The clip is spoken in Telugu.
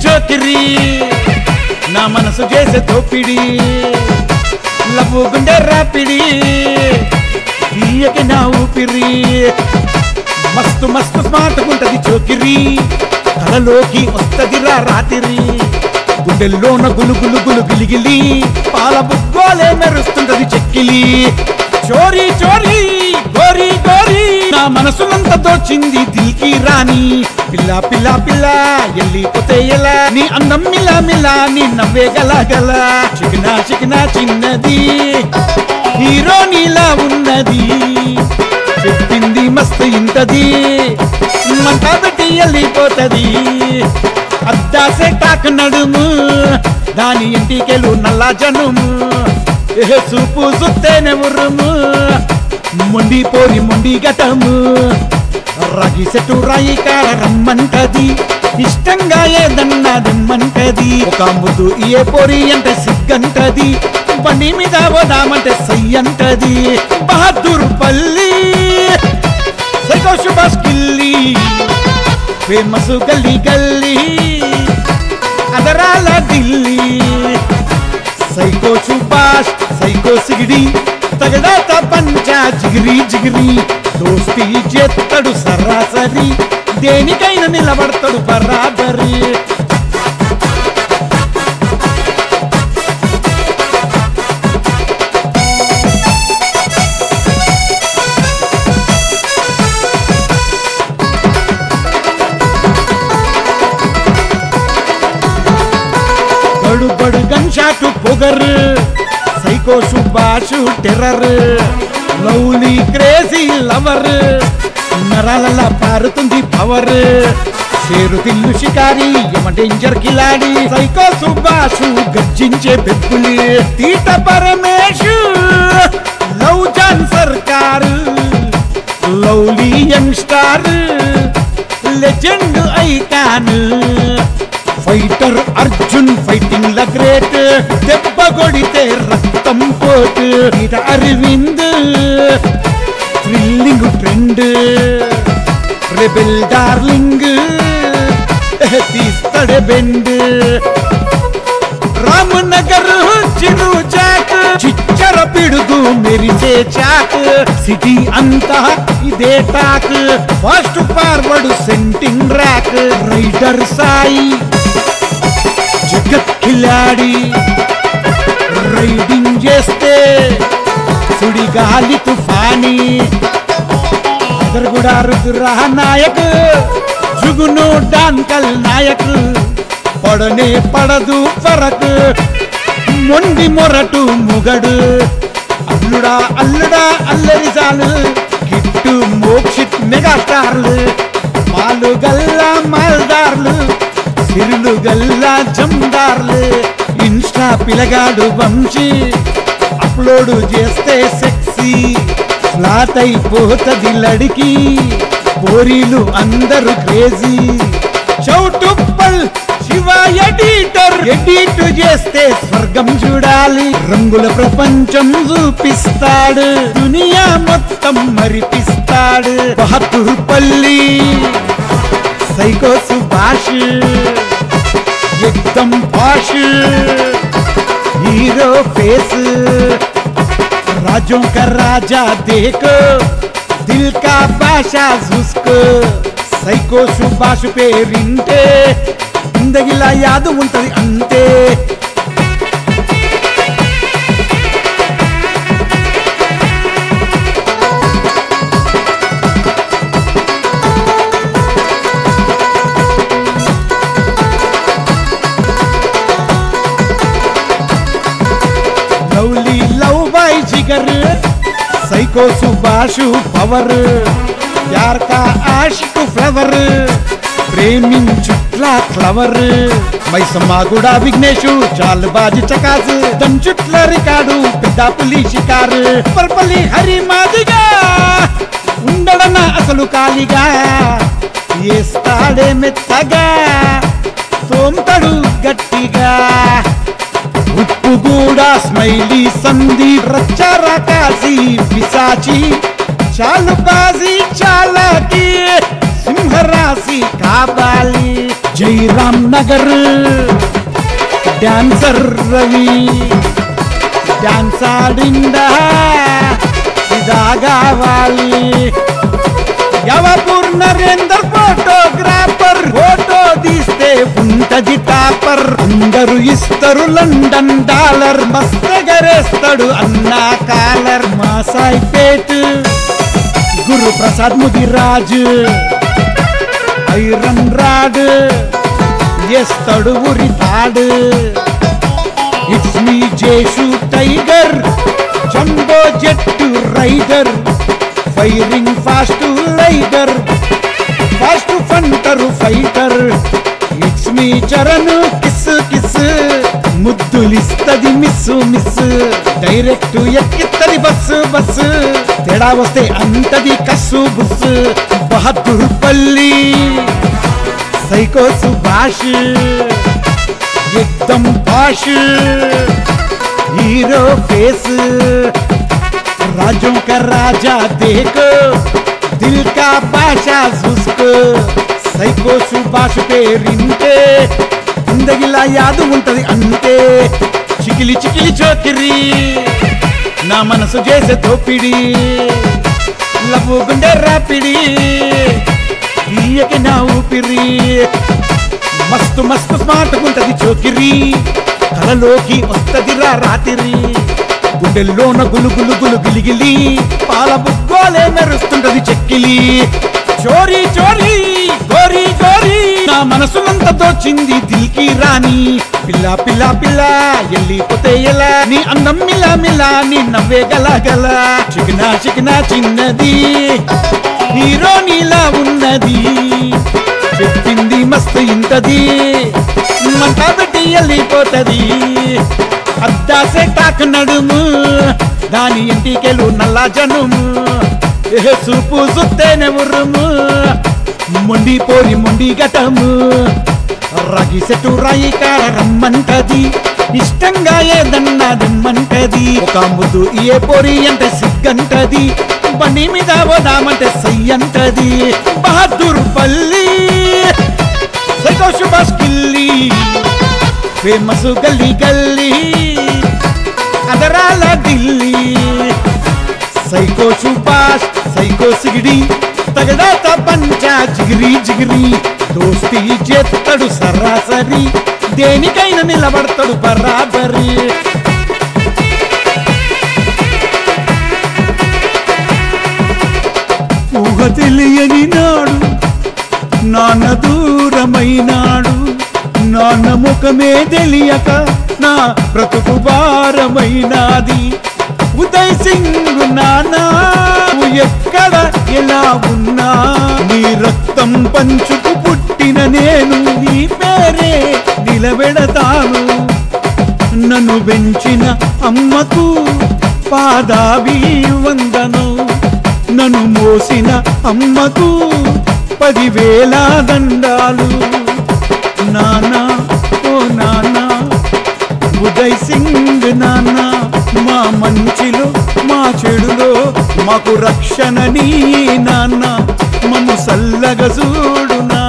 జోకిరి నా మనసు చేసే తోపిడి లవ్వు గుండె రాపిడి తీయకి నా ఊపిరి మస్తు మస్తు స్మార్ట్ ఉంటది చోకిరి కలలోకి వస్తదిరా రాత్రి గుండెల్లోన గులు గులు గులు గిలిగిలి పాల బుగ్గోలే మెరుస్తుంటది చెక్కిలి చోరీ చోరీ గోరీ గోరీ నా మనసునంత దోచింది దిల్కి రాని పిల్ల పిల్ల పిల్ల ఎల్లిపోతే ఎలా నీ అందం మిలా మిలా నీ నవ్వే గల గల చికినా చికినా చిన్నది హీరో నీలా ఉన్నది చెప్పింది మస్తు ఇంతది మంట పెట్టి వెళ్ళిపోతది అద్దాసే కాక నడుము దాని ఇంటికెళ్ళు నల్ల జనుము ఏ సూపు సుత్తేనే ఉరుము మొండి పోరి మొండి గటము రాగి చెట్టు రాయి కార రమ్మంటది ఇష్టంగా ఏదన్నా దమ్మంటది ఒక ముద్దు ఏ పోరి అంటే సిగ్గంటది బండి మీద పోదామంటే సై అంటది బహదూర్ పల్లి సైకో సుభాష్ కిల్లి ఫేమస్ గల్లీ గల్లీ అదరాల ఢిల్లీ సైకో సుభాష్ సైకో సిగిడి తగడాత పంచ జిగిరి జిగిరి దోస్తి చేత్తడు సరాసరి దేనికైనా నిలబడతాడు బరాబరి బడు బడు గన్ షాట్ పొగర్ psycho Subhash terror lovely crazy lover నరాలలా పారుతుంది పవర్ షేరు తిల్లు షికారి యమ డేంజర్ కిలాడి సైకో సుభాష్ గర్జించే పెప్పులి తీట పరమేశ్ లవ్ జాన్ సర్కార్ lovely young star legend icon fighter Arjun fighting ల గ్రేట్ దెబ్బ కొడితే రక్తం పోటు ఇట Aravind thrilling trend rebel darling తీస్తాడే bend Ramanagar చిరు చాక్ చిచ్చర పిడుగు మెరిసే చాక్ సిటీ అంతా ఇదే టాక్ ఫాస్ట్ ఫార్వర్డ్ సెంటింగ్ ర్యాక్ రైడర్ సాయి జగత్ కిలాడి రైడింగ్ చేస్తే సుడిగాలి తుఫాని అదరుగుడా రుద్రా నాయక్ జుగును డాన్కల్ నాయక్ పడనే పడదు ఫరక్ మొండి మొరటు ముగడు అల్లుడా అల్లుడా అల్లరి చాలు కిట్టు మోక్షిత్ మెగాస్టార్లు పాలు గల్లా మాల్దార్లు సిరులు గల్లా జందార్లు ఇన్స్టా పిలగాడు వంశీ అప్లోడ్ చేస్తే సెక్సీ ఫ్లాట్ అయిపోతది లడికి పోరీలు అందరూ crazy Choutuppal Shiva editor edit చేస్తే స్వర్గం చూడాలి రంగుల ప్రపంచం చూపిస్తాడు దునియా మొత్తం మరిపిస్తాడు బహదూర్పల్లి సైకో సుభాష్ ఎక్దం పాష్ हीरो फेस राजों का राजा देखो दिल का बादशाह उसको సైకో సుభాష్ పేరింటే ఇందగిలా యాదు ఉంటది అంతే లవ్లీ లవ్ బాయ్ జిగర్ సైకో సుభాషు పవర్ ప్యార్ కా ఆషిక్ ఫ్లవర్ ప్రేమించుట్లా ఫ్లవర్ మైసమ్మ కూడా విఘ్నేషు చాలు బాజి చకాసు దంచుట్ల రికార్డు పెద్ద పులి షికారు పర్పలి హరి మాదిగా ఉండడన అసలు కాలిగా ఏస్తాడే మెత్తగా తోంతడు గట్టిగా ఉప్పు కూడా స్మైలీ సందీప్ రచ్చర కాసి పిశాచి చాలు బాజీ చాలాకి సింహరాశి కావాలి జైరామ్ నగర్ డాన్సర్ రవి డాన్స్ ఆడిందా ఇదా కావాలి యవపూర్ నరేందర్ ఫోటోగ్రాఫర్ ఫోటో తీస్తే ఉంటది టాపర్ అందరూ ఇస్తారు లండన్ డాలర్ మస్తగరేస్తాడు అన్నా కాలర్ మా సాయిపేట్ గురు ప్రసాద్ ముదిరాజ్ ఐరన్ రాడ్ ఎస్తడు ఉరి తాడు it's me Jeshu tiger jumbo jet rider firing fast lighter fast punter fighter it's me Charan kiss kiss ముద్దులిస్తది మిస్ మిస్ డైరెక్ట్ ఎక్కిత్తది బస్సు బస్సు తేడా వస్తే అంతది కస్సు బుస్సు బహదూర్ పల్లి సైకో సుభాష్ ఎక్దం పాష్ హీరో ఫేస్ రాజోं का राजा देखो दिल का బాషా చూసుకో సైకో సుభాష్ పేరింటే జిందగిలా యాదు ఉంటది అంతే చికిలి చికిలి చోకిరి నా మనసు చేసే తోపిడి లవ్వు గుండె రాపిడి ఈయకి నా ఊపిరి మస్తు మస్తు స్మార్ట్ ఉంటది చోకిరి కలలోకి వస్తదిరా రాత్రి గుండెల్లోన గులు గులు గులు గిలిగిలి పాల బుగ్గోలే మెరుస్తుంటది చెక్కిలి చోరీ చోరీ గోరీ గోరీ నా మనసునంత దోచింది దిల్కి రాని పిల్ల పిల్ల పిల్ల ఎల్లిపోతే ఎలా నీ అందం మిలా మిలా నీ నవ్వే గల గల చికినా చికినా చిన్నది హీరో నీలా ఉన్నది చెప్పింది మస్తు ఇంతది మంట పెట్టి వెళ్ళిపోతది అద్దాసే టాక్ నడుము దాని ఇంటికెళ్ళు నల్ల జనుము ఏ సూపు సుత్తేనే ఉరుము మొండి పోరి మొండి గటము రాగి సెట్టు రాయి కాడ రమ్మంటది ఇష్టంగా ఏదన్నా దిమ్మంటది ఒక ముద్దు ఏ పోరి అంటే సిగ్గంటది బండి మీద పోదామంటే సై అంటది బహదూర్ పల్లి సైకో సుభాష్ కిల్లి ఫేమస్ గల్లీ గల్లీ అదరాల ఢిల్లీ సైకో సుభాష్ సైకో సిగిడి తగడాత పంచా జిగిరి జిగిరి దోస్తి చేస్తాడు సరాసరి దేనికైనా నిలబడతాడు బరాబరి ఊహ తెలియని నాడు నాన్న దూరమైనాడు నాన్న ముఖమే తెలియక నా బ్రతుకు భారమైనాది ఉదయ్ సింగ్ నానా నువ్వు ఎక్కడ ఎలా ఉన్నా నీ రక్తం పంచుకు పుట్టిన నేను నీ పేరే నిలబెడతాను నన్ను పెంచిన అమ్మకు పాదాభి వందను నన్ను మోసిన అమ్మకు పదివేల దండాలు నానా ఓ నానా ఉదయ్ సింగ్ నాన్న మా మంచిలో మా చెడులో మాకు రక్షణ నీ నాన్న మమ్ము సల్లగ చూడు నాన్న